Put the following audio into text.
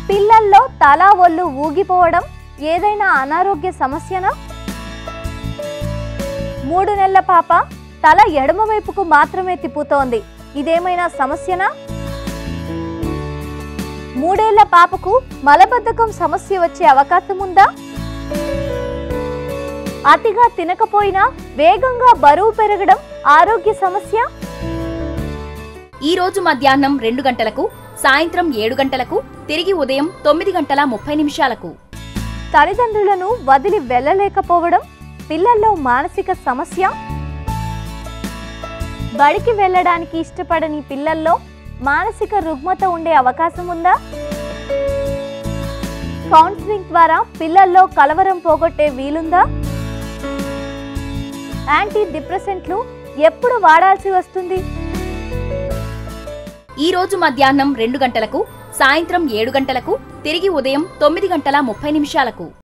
పిల్లల్లో తల ఒళ్ళు ఊగిపోవడం ఏదైనా అనారోగ్య సమస్యనా మూడు నెలల పాప తల ఎడమ వైపుకు మాత్రమే తిప్పుతోంది ఇదేమైనా సమస్యనా మూడేళ్ల పాపకు మలబద్ధకం సమస్య వచ్చే అవకాశం ఉందా అతిగా తినకపోయినా వేగంగా బరువు పెరగడం ఆరోగ్య సమస్య ఈ రోజు మధ్యాహ్నం రెండు గంటలకు సాయంత్రం ఏడు గంటలకు తిరిగి ఉదయం తొమ్మిది గంటల ముప్పై నిమిషాలకు తల్లిదండ్రులను వదిలి వెళ్ళలేకపోవడం పిల్లల్లో మానసిక సమస్య బడికి వెళ్ళడానికి ఇష్టపడని పిల్లల్లో మానసిక రుగ్మత ఉండే అవకాశం ఉందా కౌన్సిలింగ్ ద్వారా పిల్లల్లో కలవరం పోగొట్టే వీలుందా యాంటీ డిప్రెసెంట్లు ఎప్పుడు వాడాల్సి వస్తుంది ఈ రోజు మధ్యాహ్నం రెండు గంటలకు సాయంత్రం ఏడు గంటలకు తిరిగి ఉదయం తొమ్మిది గంటల ముప్పై నిమిషాలకు